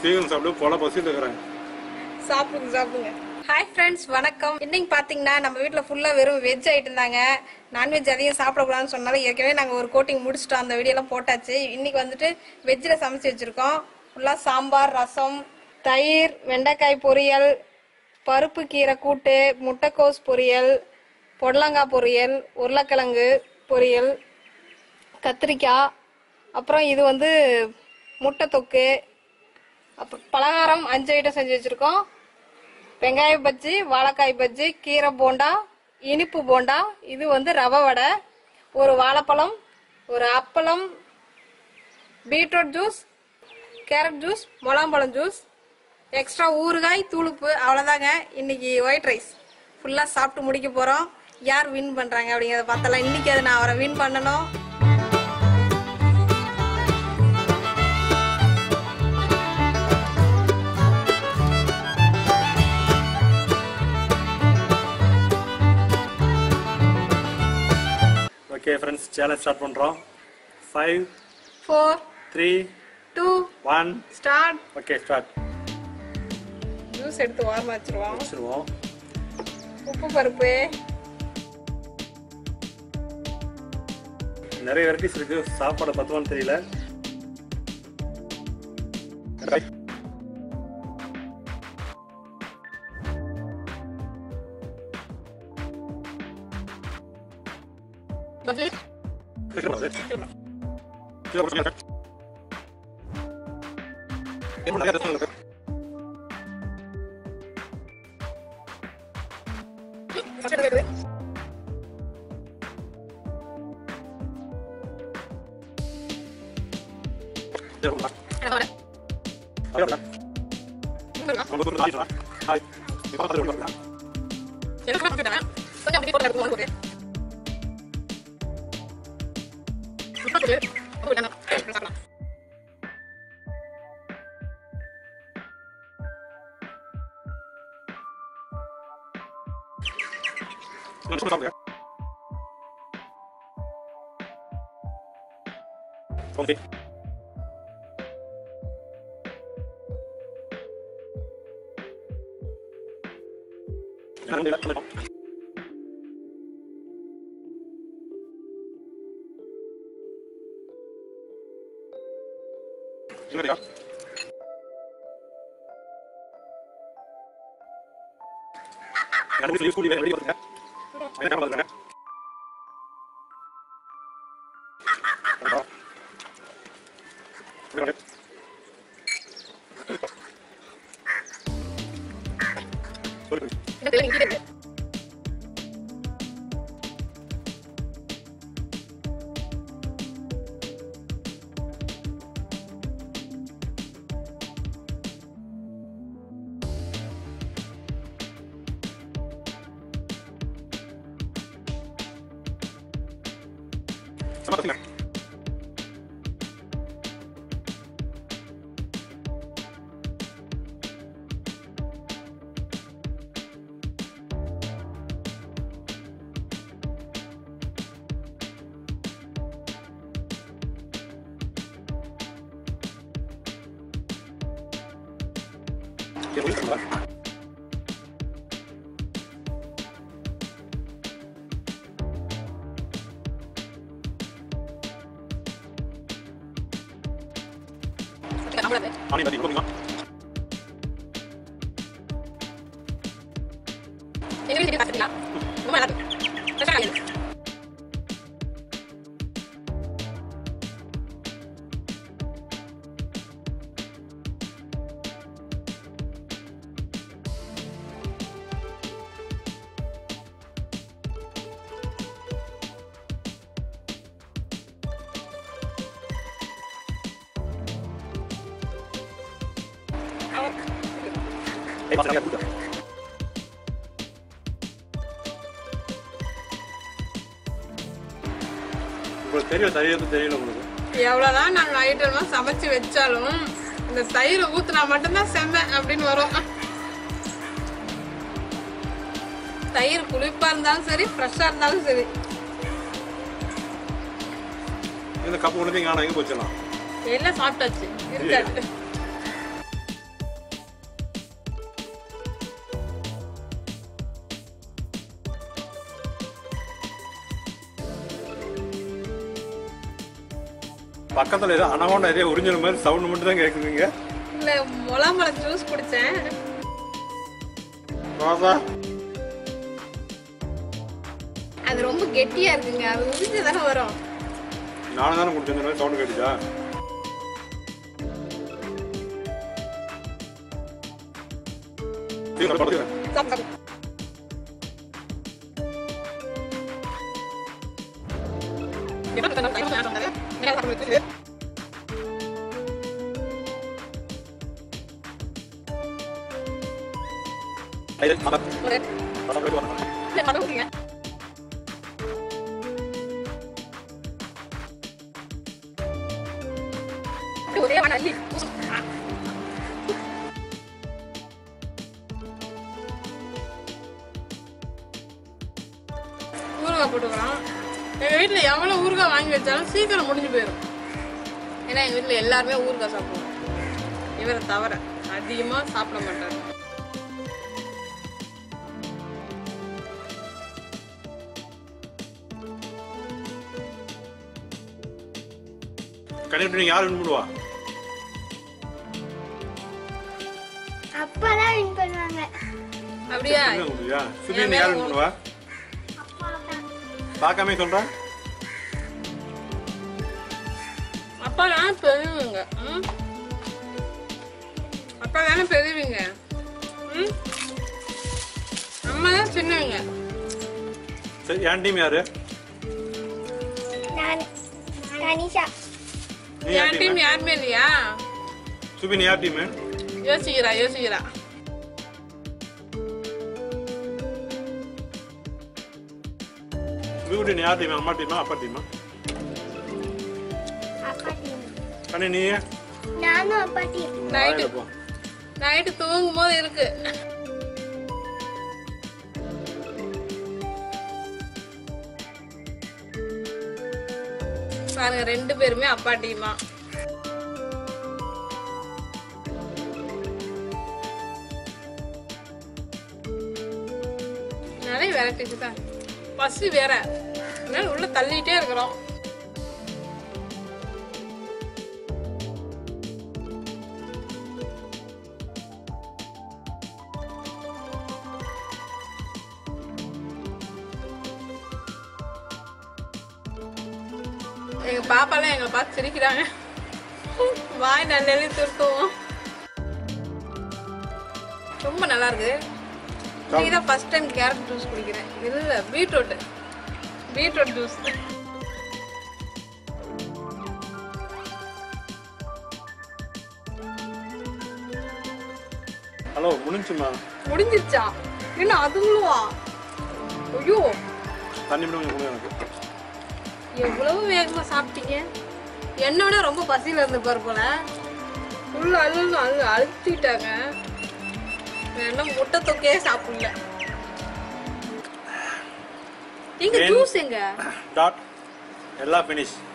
Beacon சாப்பிட்டு பொல பசியில் இருக்கிறேன் சாப்பிடுங்க சாப்பிடுங்க ஹாய் ஃப்ரெண்ட்ஸ் வணக்கம் இன்னைக்கு பாத்தீங்கன்னா நம்ம வீட்ல ஃபுல்லா வெறும் வெஜ் ஐட்டம் தாங்க நான்வெஜ் அதிகம் சாப்பிடக்கூடாதுன்னு சொன்னாலும் ஏற்கனவே நாங்க ஒரு கோட்டிங் முடிச்சிட்டோம் அந்த வீடியோலாம் போட்டாச்சு இன்னைக்கு வந்துட்டு வெஜ்ல சமைச்சு வச்சிருக்கோம் ஃபுல்லா சாம்பார் ரசம் தயிர் வெண்டைக்காய் பொரியல் பருப்பு கீரை கூட்டு முட்டைக்கோஸ் பொரியல் பொடலங்காய் பொரியல் உருளைக்கிழங்கு பொரியல் கத்திரிக்காய் அப்புறம் இது வந்து முட்டை தொக்கு அப்புறம் பலகாரம் அஞ்சு ஐட்டம் செஞ்சு வச்சிருக்கோம் வெங்காய பஜ்ஜி வாழைக்காய் பஜ்ஜி கீரை போண்டா இனிப்பு போண்டா இது வந்து ரவை வடை ஒரு வாழைப்பழம் ஒரு அப்பளம் பீட்ரூட் ஜூஸ் கேரட் ஜூஸ் முலாம்பழம் ஜூஸ் எக்ஸ்ட்ரா ஊறுகாய் தூளுப்பு அவ்வளோதாங்க இன்னைக்கு ஒயிட் ரைஸ் ஃபுல்லாக சாப்பிட்டு முடிக்க போகிறோம் யார் வின் பண்ணுறாங்க அப்படிங்கிறத பார்த்தலாம் இன்னைக்கு அதை நான் அவரை வின் பண்ணணும் ஓகே ஃப்ரெண்ட்ஸ் சேலஞ்ச் ஸ்டார்ட் பண்ணுறோம் five four three two one start okay start juice எடுத்து வாரமா வச்சிருவோம் வச்சுருவோம் உப்பு பருப்பு நிறைய வெரைட்டிஸ் இருக்கு சாப்பாடு பத்துவான்னு தெரியல Okay. உங்களுக்கு தெரியும் தெரியறது தெரியல உங்களுக்கு எவ்வளவுதான் நாங்க ஐட்டம்லாம் சமைச்சு வச்சாலும் இந்த தயிர் ஊத்துனா மட்டும்தான் செம்ம அப்படின்னு வரும் தயிர் புளிப்பா இருந்தாலும் சரி ஃப்ரெஷ்ஷா இருந்தாலும் சரி இந்த கப்பு ஒன்று காணும் எங்கே போச்சுலாம் எல்லாம் சாப்பிட்டாச்சு இருக்காது பக்கத்துல ஏதோ அனகோண்டா ஏதோ உறிஞ்சல் மாதிரி சவுண்ட் மட்டும் தான் கேக்குதுங்க இல்ல முலாம்பழம் ஜூஸ் குடிச்சேன் ரோசா அது ரொம்ப கெட்டியா இருக்குங்க அது உறிஞ்சு தானே வரும் நானும் தானே குடிச்சேன் இந்த மாதிரி சவுண்ட் கேட்டுச்சா சீக்கிரம் படுத்துக்கிறேன். சாப்பிடு, சாப்பிடு. ஐயா, மரம். மரம் போயிட்டு வரேன். ஒரே வாடை அள்ளி. ஊறுகாய் போட்டுக்கலாம் எங்கள் வீட்டில் எவ்வளோ ஊறுகாய் வாங்கி வச்சாலும் சீக்கிரம் முடிஞ்சு போயிடும் ஏன்னா எங்கள் வீட்டில் எல்லாருமே ஊறுகாய் சாப்பிடுவோம் இவரை தவிர அதிகமாக சாப்பிட மாட்டார் கண்டிப்பா நீங்க யார் win பண்ணுவா அப்பா தான் வின் பண்ணுவாங்க அப்படியா என்ன சொல்றியா? சுபி நீ யார் win பண்ணுவா அப்பா தான் பார்க்காம சொல்றேன் அப்பா தானே பெரியவங்க ம்? அப்பா தானே பெரியவங்க ம்? அம்மா தான் சின்னவங்க சரி என் டீம் யாரு நான் தனிஷா நீ யார் என் டீம் டீம் யாருமே இல்லையா சுபி நீ யார் டீம் யோசிக்கிறா யோசிக்கிறா சுபி குட்டி நீ யார் டீம் அம்மா டீமா அப்பா டீமா அப்பா டீம் கண்ணி நீ நானும் அப்பா டீம் நைட்டு வாயில போ. நைட்டு தூங்கும் போது இருக்கு பாருங்க ரெண்டு பேருமே அப்பா டீமா நிறைய வெரைட்டிஸ் தான் பசி வேற அதனால உள்ள தள்ளிட்டே இருக்கிறோம் எங்க பாப்பாலாம் எங்களை பார்த்து சிரிக்கிறாங்க வாய் நல்லி துருத்துவோம் ரொம்ப நல்லா இருக்கு இன்னைக்கு தான் ஃபர்ஸ்ட் டைம் கேரட் ஜூஸ் குடிக்கிறேன் இல்ல பீட்ரூட் பீட்ரூட் ஜூஸ் ஹலோ முடிஞ்சுமா முடிஞ்சிருச்சா என்ன அதுங்களுவா ஐயோ தண்ணி மட்டும் கொஞ்சம் கொடு எனக்கு எவ்வளவு வேகமா சாப்பிட்டீங்க என்னை விட ரொம்ப பசியில இருந்திருப்பாரு போல உள்ள அள்ளு அள்ளு அழுத்திட்டாங்க என்ன முட்டை தொக்கையே சாப்பிடல எங்க ஏன்? ஜூஸ் எங்க டாட் எல்லாம் ஃபினிஷ்